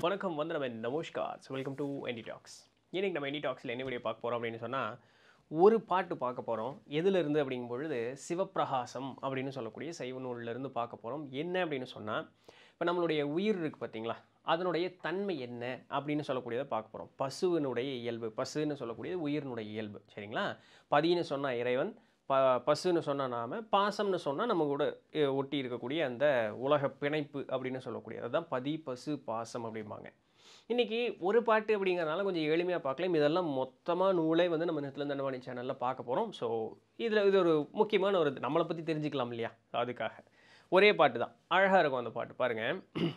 வணக்கம் வந்து நம்ம நமஸ்கார் வெல்கம் டு என்டி டாக்ஸ் இன்னைக்கு நம்ம என்டி டாக்ஸில் என்ன வீடியோ பார்க்க போகிறோம் அப்படின்னு சொன்னால் ஒரு பாட்டு பார்க்க போகிறோம் எதுலேருந்து அப்படிங்கும் பொழுது சிவப்பிரகாசம் அப்படின்னு சொல்லக்கூடிய சைவ நூல்லேருந்து பார்க்க போகிறோம் என்ன அப்படின்னு சொன்னால் இப்போ நம்மளுடைய உயிர் இருக்குது பார்த்தீங்களா அதனுடைய தன்மை என்ன அப்படின்னு சொல்லக்கூடியதை பார்க்க போகிறோம் பசுவினுடைய இயல்பு பசுன்னு சொல்லக்கூடியது உயிரினுடைய இயல்பு சரிங்களா பதின்னு சொன்ன இறைவன் ப பசுன்னு சொன்னால் நாம பாசம்னு சொன்னால் நம்ம கூட அஹ், ஒட்டி இருக்கக்கூடிய அந்த உலக பிணைப்பு அப்படின்னு சொல்லக்கூடியது அதுதான் பதி பசு பாசம் அப்படிம்பாங்க இன்றைக்கி ஒரு பாட்டு அப்படிங்கிறனால கொஞ்சம் எளிமையாக பார்க்கலாம் இதெல்லாம் மொத்தமாக நூலே வந்து நம்ம நித்தில தண்டவாணி சேனலில் பார்க்க போகிறோம் ஸோ இதில் இது ஒரு முக்கியமான ஒரு இது. நம்மளை பற்றி தெரிஞ்சுக்கலாம் இல்லையா அதுக்காக ஒரே பாட்டு தான் அழகாக இருக்கும் அந்த பாட்டு பாருங்கள்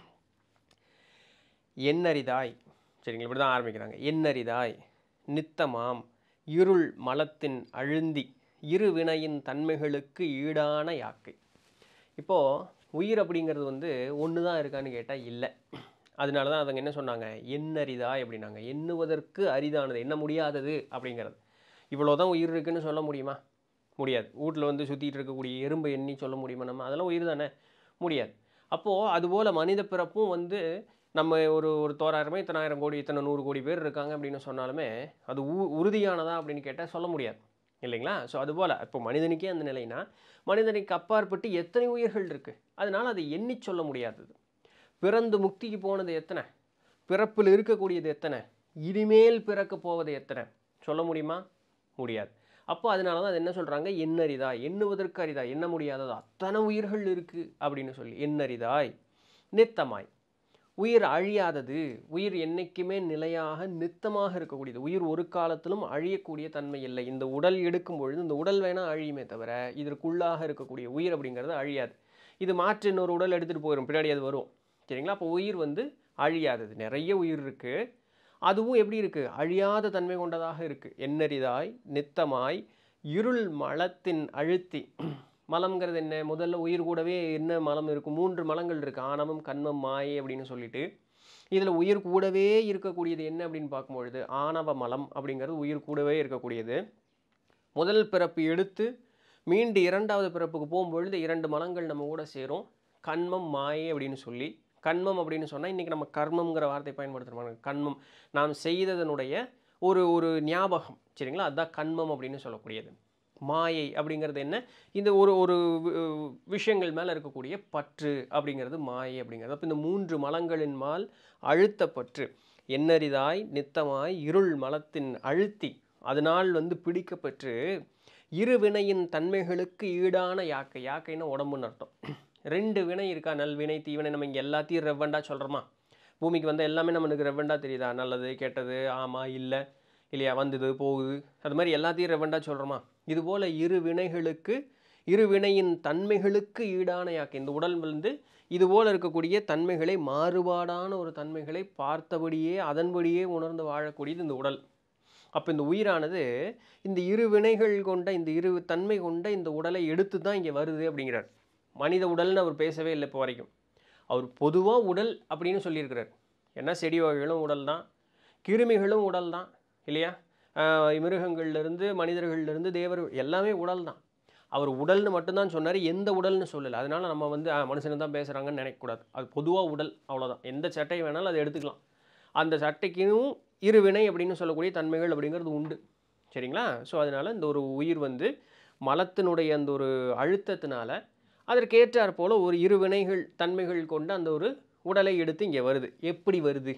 என்னரிதாய் சரிங்களா இப்படி தான் ஆரம்பிக்கிறாங்க என்னரிதாய் நித்தமாம் இருள் மலத்தின் அழுந்தி இரு வினையின் தன்மைகளுக்கு ஈடான யாக்கை இப்போது உயிர் அப்படிங்கிறது வந்து ஒன்று தான் இருக்கான்னு கேட்டால் இல்லை அதனால தான் அவங்க என்ன சொன்னாங்க எண்ணரிதாய் அப்படின்னாங்க எண்ணுவதற்கு அரிதானது எண்ண முடியாதது அப்படிங்கிறது இவ்வளோ தான் உயிர் இருக்குன்னு சொல்ல முடியுமா முடியாது வீட்டில் வந்து சுற்றிட்டு இருக்கக்கூடிய எறும்பை எண்ணி சொல்ல முடியுமா நம்ம அதெல்லாம் உயிர் தானே முடியாது அப்போது அதுபோல் மனித பிறப்பும் வந்து நம்ம ஒரு ஒரு தோராயிரமே இத்தனாயிரம் கோடி இத்தனை நூறு கோடி பேர் இருக்காங்க அப்படின்னு சொன்னாலுமே அது உ உறுதியானதா அப்படின்னு கேட்டால் சொல்ல முடியாது இல்லைங்களா ஸோ அதுபோல் இப்போ மனிதனுக்கே அந்த நிலைனா மனிதனுக்கு அப்பாற்பட்டு எத்தனை உயிர்கள் இருக்குது அதனால் அதை எண்ணி சொல்ல முடியாதது பிறந்து முக்திக்கு போனது எத்தனை பிறப்பில் இருக்கக்கூடியது எத்தனை இனிமேல் பிறக்க போவது எத்தனை சொல்ல முடியுமா முடியாது அப்போ அதனால தான் அது என்ன சொல்கிறாங்க எண்ணறிதாய் எண்ணுவதற்கு அரிதா எண்ண முடியாதது அத்தனை உயிர்கள் இருக்குது அப்படின்னு சொல்லி எண்ணறிதாய் நித்தமாய் உயிர் அழியாதது உயிர் என்னைக்குமே நிலையாக நித்தமாக இருக்கக்கூடியது உயிர் ஒரு காலத்திலும் அழியக்கூடிய தன்மை இல்லை இந்த உடல் எடுக்கும் பொழுது இந்த உடல் வேணால் அழியுமே தவிர இதற்குள்ளாக இருக்கக்கூடிய உயிர் அப்படிங்கிறது அழியாது இது மாற்று இன்னொரு உடல் எடுத்துகிட்டு போயிடும் பின்னாடி அது வரும் சரிங்களா அப்போ உயிர் வந்து அழியாதது நிறைய உயிர் இருக்குது அதுவும் எப்படி இருக்குது அழியாத தன்மை கொண்டதாக இருக்குது எண்ணரிதாய் நித்தமாய் இருள் மலத்தின் அழுத்தி மலம்ங்கிறது என்ன முதல்ல உயிர் கூடவே என்ன மலம் இருக்கும் மூன்று மலங்கள் இருக்குது ஆணவம் கண்மம் மாயை அப்படின்னு சொல்லிட்டு இதில் உயிர் கூடவே இருக்கக்கூடியது என்ன அப்படின்னு பார்க்கும்பொழுது ஆணவ மலம் அப்படிங்கிறது உயிர் கூடவே இருக்கக்கூடியது முதல் பிறப்பு எடுத்து மீண்டு இரண்டாவது பிறப்புக்கு போகும்பொழுது இரண்டு மலங்கள் நம்ம கூட சேரும் கண்மம் மாயை அப்படின்னு சொல்லி கண்மம் அப்படின்னு சொன்னால் இன்றைக்கி நம்ம கர்மம்ங்கிற வார்த்தை பயன்படுத்துகிறோம் கண்மம் நாம் செய்ததனுடைய ஒரு ஒரு ஞாபகம் சரிங்களா அதுதான் கண்மம் அப்படின்னு சொல்லக்கூடியது மாயை அப்படிங்கிறது என்ன இந்த ஒரு ஒரு வி- விஷயங்கள் மேலே இருக்கக்கூடிய பற்று அப்படிங்கிறது மாயை அப்படிங்கிறது அப்போ இந்த மூன்று மலங்களின் மால் அழுத்தப்பற்று எண்ணரிதாய் நித்தமாய் இருள் மலத்தின் அழுத்தி அதனால் வந்து பிடிக்கப்பட்டு இரு வினையின் தன்மைகளுக்கு ஈடான யாக்கை யாக்கைன்னா உடம்புன்னு அர்த்தம் ரெண்டு வினை இருக்கா நல்வினை தீவினை நம்ம இங்கே எல்லாத்தையும் ரெவ்வண்டா சொல்கிறோமா பூமிக்கு வந்த எல்லாமே நம்மளுக்கு ரெவ்வண்டா தெரியுதா நல்லது கெட்டது ஆமாம் இல்லை இல்லையா வந்தது போகுது அது மாதிரி எல்லாத்தையும் ரெவண்டா சொல்கிறோமா இதுபோல் இரு வினைகளுக்கு இரு வினையின் தன்மைகளுக்கு ஈடான யாக்கு இந்த உடல் வந்து இதுபோல் இருக்கக்கூடிய தன்மைகளை மாறுபாடான ஒரு தன்மைகளை பார்த்தபடியே அதன்படியே உணர்ந்து வாழக்கூடியது இந்த உடல் அப்போ இந்த உயிரானது இந்த இரு வினைகள் கொண்ட இந்த இரு தன்மை கொண்ட இந்த உடலை எடுத்து தான் இங்கே வருது அப்படிங்கிறார் மனித உடல்னு அவர் பேசவே இல்லை இப்போ வரைக்கும் அவர் பொதுவாக உடல் அப்படின்னு சொல்லியிருக்கிறார் ஏன்னா செடி வகைகளும் உடல் தான் கிருமிகளும் உடல் தான் இல்லையா ஆஹ் மிருகங்கள்லேருந்து மனிதர்கள்லேருந்து தேவர்கள் எல்லாமே உடல் தான் அவர் உடல்னு மட்டும்தான் சொன்னார் எந்த உடல்னு சொல்லலை அதனால் நம்ம வந்து ஆ, மனுஷனை தான் பேசுகிறாங்கன்னு நினைக்கக்கூடாது அது பொதுவாக உடல் அவ்வளோதான் எந்த சட்டை வேணாலும் அதை எடுத்துக்கலாம் அந்த சட்டைக்கும் இருவினை அப்படின்னு சொல்லக்கூடிய தன்மைகள் அப்படிங்கிறது உண்டு சரிங்களா ஸோ அதனால் இந்த ஒரு உயிர் வந்து மலத்தினுடைய அந்த ஒரு அழுத்தத்தினால அதற்கேற்றாற் போல் ஒரு இரு வினைகள் தன்மைகள் கொண்ட அந்த ஒரு உடலை எடுத்து இங்கே வருது எப்படி வருது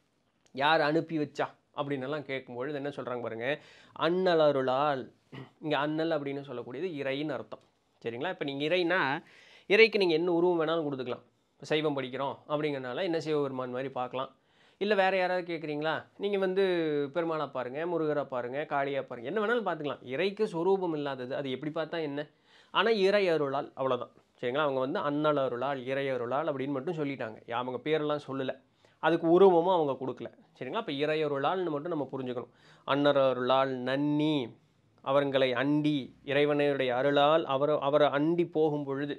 யார் அனுப்பி வச்சா அப்படின்னு எல்லாம் கேட்கும்பொழுது என்ன சொல்கிறாங்க பாருங்க அண்ணல் அருளால் இங்கே அண்ணல் அப்படின்னு சொல்லக்கூடியது இறைன்னு அர்த்தம் சரிங்களா இப்போ நீங்கள் இறைனா இறைக்கு நீங்கள் என்ன உருவம் வேணாலும் கொடுத்துக்கலாம் இப்போ சைவம் படிக்கிறோம் அப்படிங்கிறனால என்ன சிவபெருமான் மாதிரி பார்க்கலாம் இல்லை வேறு யாராவது கேட்குறீங்களா நீங்கள் வந்து பெருமாளா பாருங்கள் முருகரை பாருங்கள் காளியாக பாருங்கள் என்ன வேணாலும் பார்த்துக்கலாம் இறைக்கு சொரூபம் இல்லாதது அது எப்படி பார்த்தா என்ன ஆனால் இறை அருளால் அவ்வளோதான் சரிங்களா அவங்க வந்து அண்ணல் அருளால் இறை அருளால் அப்படின்னு மட்டும் சொல்லிட்டாங்க அவங்க பேரெல்லாம் சொல்லலை அதுக்கு உருவமும் அவங்க கொடுக்கல சரிங்களா அப்போ இறையருளால்னு மட்டும் நம்ம புரிஞ்சுக்கணும் அன்னர் அருளால் நன்னி அவர்களை அண்டி இறைவனுடைய அருளால் அவர் அவரை அண்டி போகும் பொழுது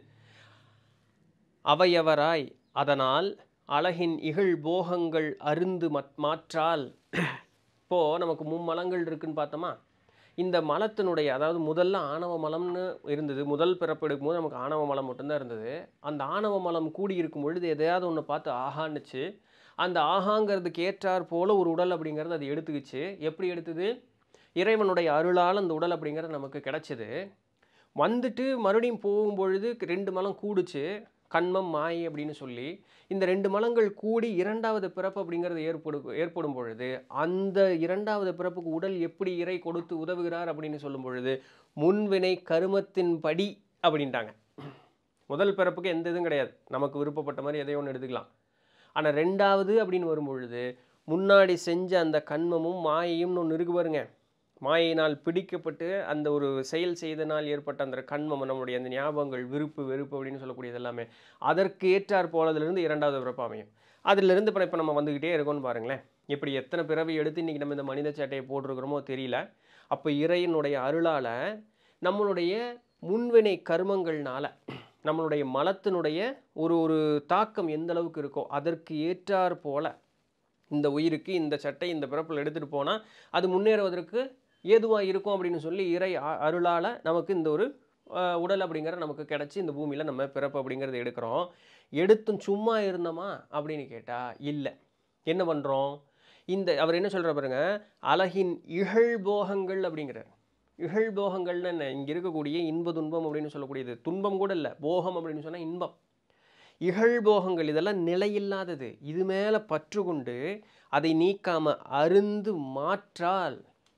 அவையவராய் அதனால் அழகின் இகழ் போகங்கள் அருந்து மத் மாற்றால் இப்போது நமக்கு மும்மலங்கள் இருக்குன்னு பார்த்தோமா இந்த மலத்தினுடைய அதாவது முதல்ல ஆணவ மலம்னு இருந்தது முதல் பிறப்பு எடுக்கும்போது நமக்கு ஆணவ மலம் மட்டும்தான் இருந்தது அந்த ஆணவ மலம் கூடி இருக்கும் பொழுது எதையாவது ஒன்று பார்த்து ஆகான்னுச்சு அந்த ஆகாங்கிறதுக்கு ஏற்றாற் போல ஒரு உடல் அப்படிங்கிறது அது எடுத்துக்கிச்சு எப்படி எடுத்தது இறைவனுடைய அருளால் அந்த உடல் அப்படிங்கிறது நமக்கு கிடைச்சது வந்துட்டு மறுபடியும் போகும்பொழுது ரெண்டு மலம் கூடுச்சு கண்மம் மாயை அப்படின்னு சொல்லி இந்த ரெண்டு மலங்கள் கூடி இரண்டாவது பிறப்பு அப்படிங்கிறது ஏற்படு ஏற்படும் பொழுது அந்த இரண்டாவது பிறப்புக்கு உடல் எப்படி இறை கொடுத்து உதவுகிறார் அப்படின்னு சொல்லும் பொழுது முன்வினை கருமத்தின் படி அப்படின்ட்டாங்க முதல் பிறப்புக்கு எந்த இதுவும் கிடையாது நமக்கு விருப்பப்பட்ட மாதிரி எதையோ ஒன்று எடுத்துக்கலாம் ஆனால் ரெண்டாவது அப்படின்னு வரும் பொழுது முன்னாடி செஞ்ச அந்த கண்மமும் மாயையும்னு ஒன்று இருக்கு பாருங்க மாயினால் பிடிக்கப்பட்டு அந்த ஒரு செயல் செய்தனால் ஏற்பட்ட அந்த கண்மம் நம்முடைய அந்த ஞாபகங்கள் விருப்பு வெறுப்பு அப்படின்னு சொல்லக்கூடியது எல்லாமே அதற்கு ஏற்றார் போலதுலேருந்து இரண்டாவது பிறப்பு அமையும் அதிலிருந்து இப்போ இப்போ நம்ம வந்துக்கிட்டே இருக்கோம்னு பாருங்களேன் இப்படி எத்தனை பிறவி எடுத்து இன்றைக்கி நம்ம இந்த மனித சேட்டையை போட்டிருக்கிறோமோ தெரியல அப்போ இறையினுடைய அருளால் நம்மளுடைய முன்வினை கர்மங்கள்னால நம்மளுடைய மலத்தினுடைய ஒரு ஒரு தாக்கம் எந்த அளவுக்கு இருக்கோ அதற்கு ஏற்றார் போல இந்த உயிருக்கு இந்த சட்டை இந்த பிறப்பில் எடுத்துகிட்டு போனால் அது முன்னேறுவதற்கு ஏதுவாக இருக்கும் அப்படின்னு சொல்லி இறை அருளால் நமக்கு இந்த ஒரு அஹ், உடல் அப்படிங்கிற நமக்கு கிடச்சி இந்த பூமியில் நம்ம பிறப்பு அப்படிங்கிறது எடுக்கிறோம் எடுத்தும் சும்மா இருந்தோமா அப்படின்னு கேட்டால் இல்லை என்ன பண்ணுறோம் இந்த அவர் என்ன சொல்கிற பாருங்க அழகின் இகழ்போகங்கள் அப்படிங்கிறார் இகழ்போகங்கள்னு என்ன இங்கே இருக்கக்கூடிய இன்ப துன்பம் அப்படின்னு சொல்லக்கூடியது துன்பம் கூட இல்லை போகம் அப்படின்னு சொன்னால் இன்பம் இகழ்போகங்கள் இதெல்லாம் நிலையில்லாதது இது மேலே பற்று கொண்டு அதை நீக்காம அருந்து மாற்றால்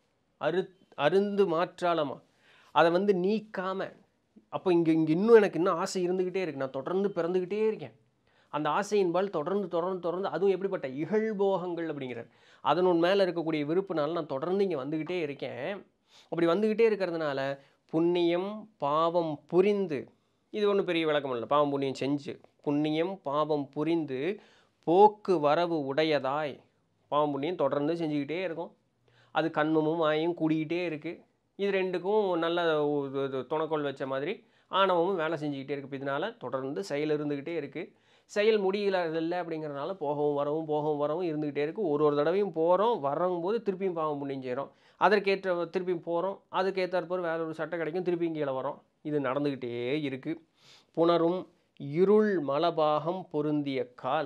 அரு அருந்து மாற்றாலமா அதை வந்து நீக்காம அப்போ இங்கே இங்கே இன்னும் எனக்கு இன்னும் ஆசை இருந்துக்கிட்டே இருக்கு நான் தொடர்ந்து பிறந்துக்கிட்டே இருக்கேன் அந்த ஆசையின்பால் தொடர்ந்து தொடர்ந்து தொடர்ந்து அதுவும் எப்படிப்பட்ட இகழ்போகங்கள் அப்படிங்கிறார் அதனோட மேலே இருக்கக்கூடிய விருப்புனால நான் தொடர்ந்து இங்கே வந்துக்கிட்டே இருக்கேன் அப்படி வந்துக்கிட்டே இருக்கிறதுனால புண்ணியம் பாவம் புரிந்து இது ஒன்றும் பெரிய விளக்கம் இல்லை பாவம் புண்ணியம் செஞ்சு புண்ணியம் பாவம் புரிந்து போக்கு வரவு உடையதாய் பாவம் புண்ணியம் தொடர்ந்து செஞ்சுக்கிட்டே இருக்கும் அது கண்மமும் மாயும் கூடிக்கிட்டே இருக்குது இது ரெண்டுக்கும் நல்ல ஒரு- ஒரு துணைக்கோள் வச்ச மாதிரி ஆணவமும் வேலை செஞ்சுக்கிட்டே இருக்குது இதனால தொடர்ந்து செயல் இருந்துக்கிட்டே இருக்குது செயல் முடியல இல்லை அப்படிங்கிறனால போகவும் வரவும் போகவும் வரவும் இருந்துக்கிட்டே இருக்குது ஒரு ஒரு தடவையும் போகிறோம் வரும்போது திருப்பியும் பாவம் புண்ணியம் செய்கிறோம் அதற்கேற்ற திருப்பியும் போகிறோம் அதுக்கேற்றாற்போல் வேற ஒரு சட்டை கிடைக்கும் திருப்பியும் கீழே வரோம் இது நடந்துக்கிட்டே இருக்குது புணரும் இருள் மலபாகம் பொருந்திய கால்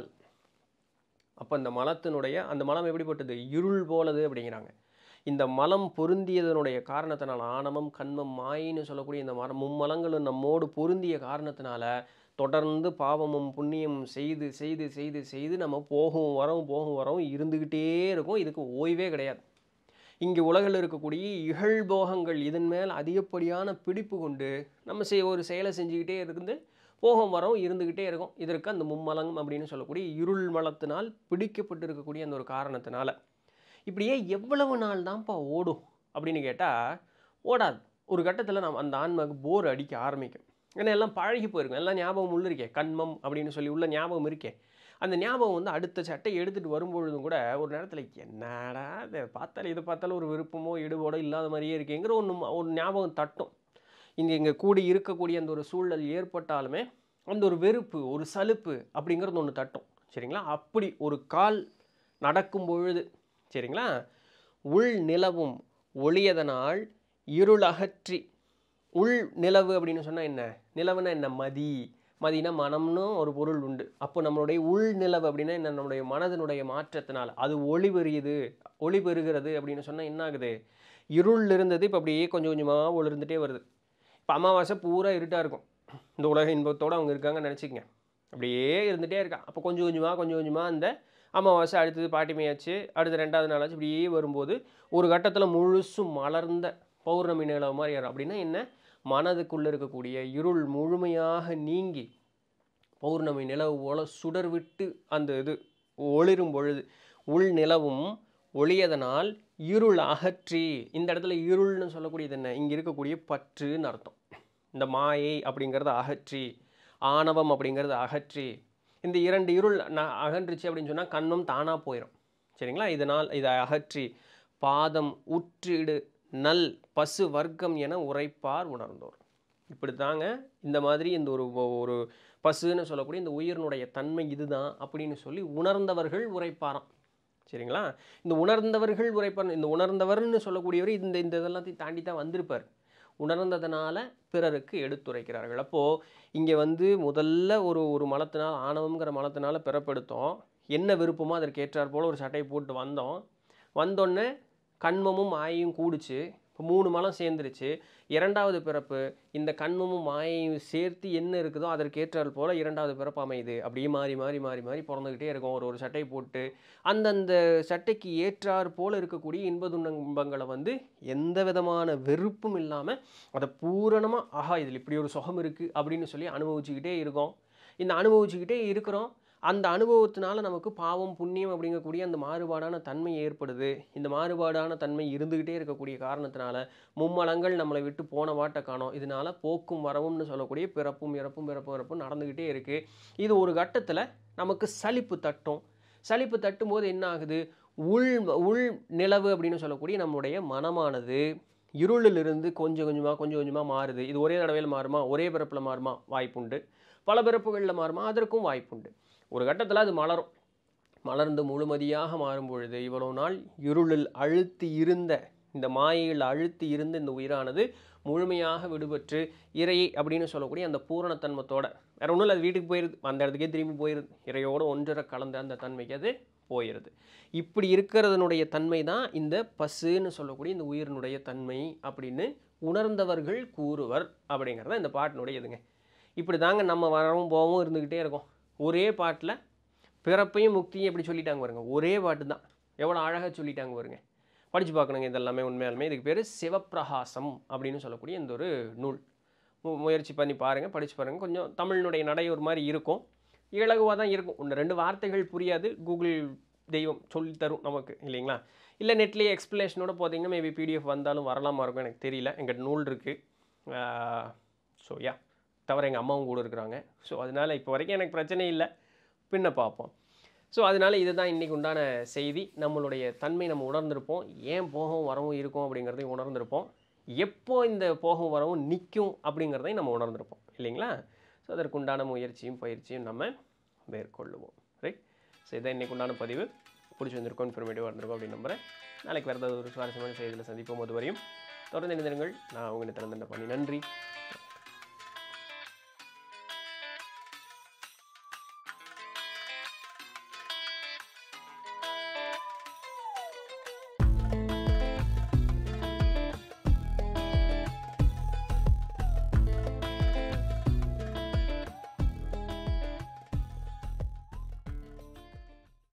அப்போ இந்த மலத்தினுடைய அந்த மலம் எப்படிப்பட்டது இருள் போலது அப்படிங்கிறாங்க இந்த மலம் பொருந்தியதனுடைய காரணத்தினால ஆணவம் கண்மம் மாயின்னு சொல்லக்கூடிய இந்த மரம் மும்மலங்களும் நம்மோடு பொருந்திய காரணத்தினால தொடர்ந்து பாவமும் புண்ணியமும் செய்து செய்து செய்து செய்து நம்ம போகவும் வரவும் போகவும் வரவும் இருந்துக்கிட்டே இருக்கும் இதுக்கு ஓய்வே கிடையாது இங்கே உலகில் இருக்கக்கூடிய இகழ்போகங்கள் இதன் மேல் அதிகப்படியான பிடிப்பு கொண்டு நம்ம செய் ஒரு செயலை செஞ்சுக்கிட்டே இருந்து போகம் வரவும் இருந்துக்கிட்டே இருக்கும் இதற்கு அந்த மும்மலம் அப்படின்னு சொல்லக்கூடிய இருள் மலத்தினால் பிடிக்கப்பட்டு இருக்கக்கூடிய அந்த ஒரு காரணத்தினால இப்படியே எவ்வளவு நாள் தான்ப்பா ஓடும் அப்படின்னு கேட்டால் ஓடாது ஒரு கட்டத்தில் நம்ம அந்த ஆன்மாவுக்கு போர் அடிக்க ஆரம்பிக்கும் ஏன்னா எல்லாம் பழகி போயிருக்கும் எல்லாம் ஞாபகம் உள்ள இருக்கே கண்மம் அப்படின்னு சொல்லி உள்ள ஞாபகம் இருக்கே அந்த ஞாபகம் வந்து அடுத்த சட்டை எடுத்துகிட்டு வரும்பொழுதும் கூட ஒரு நேரத்தில் என்னடா இதை பார்த்தாலும் இதை பார்த்தாலும் ஒரு விருப்பமோ ஈடுபாடோ இல்லாத மாதிரியே இருக்கேங்கிற ஒன்று ஒரு ஞாபகம் தட்டும் இங்கே இங்கே கூடி இருக்கக்கூடிய அந்த ஒரு சூழல் ஏற்பட்டாலுமே அந்த ஒரு வெறுப்பு ஒரு சலுப்பு அப்படிங்கிறது ஒன்று தட்டும் சரிங்களா அப்படி ஒரு கால் நடக்கும் பொழுது சரிங்களா உள் நிலவும் ஒளியதனால் இருள் அகற்றி உள் நிலவு அப்படின்னு சொன்னால் என்ன நிலவுனா என்ன மதி மதினா மனம்னு ஒரு பொருள் உண்டு அப்போ நம்மளுடைய உள் நிலவு அப்படின்னா என்ன நம்மளுடைய மனதினுடைய மாற்றத்தினால் அது ஒளி பெறுகிறது ஒளி பெறுகிறது அப்படின்னு சொன்னால் என்ன ஆகுது இருள் இருந்தது இப்போ அப்படியே கொஞ்சம் கொஞ்சமாக ஒளிர்ந்துட்டே வருது இப்போ அமாவாசை பூரா இருட்டாக இருக்கும் இந்த உலக இன்பத்தோடு அவங்க இருக்காங்கன்னு நினச்சிக்கங்க அப்படியே இருந்துகிட்டே இருக்கா அப்போ கொஞ்சம் கொஞ்சமாக கொஞ்சம் கொஞ்சமாக அந்த அமாவாசை அடுத்தது பாட்டிமையாச்சு அடுத்த ரெண்டாவது நாளாச்சு இப்படியே வரும்போது ஒரு கட்டத்தில் முழுசும் மலர்ந்த பௌர்ணமி நிலவு மாதிரி ஏறும் அப்படின்னா என்ன மனதுக்குள்ளே இருக்கக்கூடிய இருள் முழுமையாக நீங்கி பௌர்ணமி நிலவு போல சுடர் விட்டு அந்த இது ஒளிரும் பொழுது உள் நிலவும் ஒளியதனால் இருள் அகற்றி இந்த இடத்துல இருள்னு சொல்லக்கூடியது என்ன இங்கே இருக்கக்கூடிய பற்றுன்னு அர்த்தம் இந்த மாயை அப்படிங்கிறத அகற்றி ஆணவம் அப்படிங்கிறத அகற்றி இந்த இரண்டு இருள் ந அகன்றுச்சு அப்படின்னு சொன்னால் கண்ணும் தானாக போயிடும் சரிங்களா இதனால் இதை அகற்றி பாதம் உற்றிடு நல் பசு வர்க்கம் என உரைப்பார் உணர்ந்தோர் இப்படி தாங்க இந்த மாதிரி இந்த ஒரு ஒரு பசுன்னு சொல்லக்கூடிய இந்த உயிரினுடைய தன்மை இதுதான் அப்படின்னு சொல்லி உணர்ந்தவர்கள் உரைப்பாராம் சரிங்களா இந்த உணர்ந்தவர்கள் உரைப்பார் இந்த உணர்ந்தவர்னு சொல்லக்கூடியவர் இந்த இந்த இதெல்லாத்தையும் தாண்டி தான் வந்திருப்பார் உணர்ந்ததனால பிறருக்கு எடுத்துரைக்கிறார்கள் அப்போது இங்கே வந்து முதல்ல ஒரு ஒரு மலத்தினால் ஆணவங்கிற மலத்தினால பிறப்பெடுத்தோம் என்ன விருப்பமோ அதற்கு ஏற்றாற் போல் ஒரு சட்டையை போட்டு வந்தோம் வந்தோடனே கண்மமும் மாயையும் கூடுச்சு இப்போ மூணு மலம் சேர்ந்துருச்சு இரண்டாவது பிறப்பு இந்த கண்மமும் மாயையும் சேர்த்து என்ன இருக்குதோ அதற்கு ஏற்றாற் போல் இரண்டாவது பிறப்பு அமையுது அப்படியே மாறி மாறி மாறி மாறி பிறந்துக்கிட்டே இருக்கும் ஒரு ஒரு சட்டையை போட்டு அந்தந்த சட்டைக்கு ஏற்றாற் போல் இருக்கக்கூடிய இன்ப துன்பங்களை வந்து எந்த விதமான வெறுப்பும் இல்லாமல் அதை பூரணமாக ஆஹா இதில் இப்படி ஒரு சுகம் இருக்குது அப்படின்னு சொல்லி அனுபவிச்சுக்கிட்டே இருக்கோம் இந்த அனுபவிச்சுக்கிட்டே இருக்கிறோம் அந்த அனுபவத்தினால நமக்கு பாவம் புண்ணியம் அப்படிங்கக்கூடிய அந்த மாறுபாடான தன்மை ஏற்படுது இந்த மாறுபாடான தன்மை இருந்துக்கிட்டே இருக்கக்கூடிய காரணத்தினால மும்மலங்கள் நம்மளை விட்டு போன வாட்டை காணோம் இதனால போக்கும் வரவும்னு சொல்லக்கூடிய பிறப்பும் இறப்பும் பிறப்பும் இறப்பும் நடந்துக்கிட்டே இருக்குது இது ஒரு கட்டத்தில் நமக்கு சலிப்பு தட்டும் சலிப்பு தட்டும் போது என்ன ஆகுது உள் உள் நிலவு அப்படின்னு சொல்லக்கூடிய நம்முடைய மனமானது இருளிலிருந்து கொஞ்சம் கொஞ்சமாக கொஞ்சம் கொஞ்சமாக மாறுது இது ஒரே தடவையில் மாறுமா ஒரே பிறப்பில் மாறுமா வாய்ப்புண்டு பல பிறப்புகளில் மாறுமா அதற்கும் வாய்ப்புண்டு ஒரு கட்டத்தில் அது மலரும் மலர்ந்து முழுமதியாக மாறும் பொழுது இவ்வளவு நாள் இருளில் அழுத்தி இருந்த இந்த மாயையில் அழுத்தி இருந்த இந்த உயிரானது முழுமையாக விடுபட்டு இறை அப்படின்னு சொல்லக்கூடிய அந்த பூரணத்தன்மத்தோட வேற ஒன்றும் இல்லை அது வீட்டுக்கு போயிருது அந்த இடத்துக்கே திரும்பி போயிருது இறையோடு ஒன்றரை கலந்த அந்த தன்மைக்கு அது போயிடுது இப்படி இருக்கிறதனுடைய தன்மை தான் இந்த பசுன்னு சொல்லக்கூடிய இந்த உயிரினுடைய தன்மை அப்படின்னு உணர்ந்தவர்கள் கூறுவர் அப்படிங்கிறத இந்த பாட்டினுடைய இதுங்க இப்படி தாங்க நம்ம வரவும் போகவும் இருந்துக்கிட்டே இருக்கோம் ஒரே பாட்டில் பிறப்பையும் முக்தியும் எப்படி சொல்லிட்டாங்க பாருங்க ஒரே பாட்டு தான் எவ்வளோ அழகாக சொல்லிட்டாங்க பாருங்க படித்து பார்க்கணுங்க இதெல்லாமே உண்மையாலுமே இதுக்கு பேர் சிவப்பிரகாசம் அப்படின்னு சொல்லக்கூடிய இந்த ஒரு நூல் மு- முயற்சி பண்ணி பாருங்கள் படித்து பாருங்கள் கொஞ்சம் தமிழினுடைய நடை ஒரு மாதிரி இருக்கும் இலகுவாக தான் இருக்கும் ஒன்று ரெண்டு வார்த்தைகள் புரியாது கூகுள் தெய்வம் சொல்லி தரும் நமக்கு இல்லைங்களா இல்லை நெட்லேயே எக்ஸ்ப்ளனேஷனோட பார்த்தீங்கன்னா மேபி பிடிஎஃப் வந்தாலும் வரலாமா இருக்கும் எனக்கு தெரியல எங்கிட்ட நூல் இருக்குது ஸோ யா தவிர எங்கள் அம்மாவும் கூட இருக்கிறாங்க ஸோ அதனால் இப்போ வரைக்கும் எனக்கு பிரச்சனை இல்லை பின்ன பார்ப்போம் ஸோ அதனால் இதுதான் இன்றைக்கி உண்டான செய்தி நம்மளுடைய தன்மை நம்ம உணர்ந்திருப்போம் ஏன் போகவும் வரவும் இருக்கும் அப்படிங்கிறதையும் உணர்ந்திருப்போம் எப்போ இந்த போகவும் வரவும் நிற்கும் அப்படிங்கிறதையும் நம்ம உணர்ந்திருப்போம் இல்லைங்களா ஸோ அதற்குண்டான முயற்சியும் பயிற்சியும் நம்ம மேற்கொள்ளுவோம் ரைட் ஸோ இதான் இன்றைக்கு உண்டான பதிவு பிடிச்சி வந்திருக்கோம் இன்ஃபர்மேட்டிவாக இருந்திருக்கும் அப்படின்னு நம்புறேன் நாளைக்கு வேறு ஏதாவது ஒரு சுவாரஸ்யமான செய்தியில் சந்திப்போம் அது வரையும் தொடர்ந்து இணைந்திருங்கள் நான் உங்களை திறந்த பண்ணி நன்றி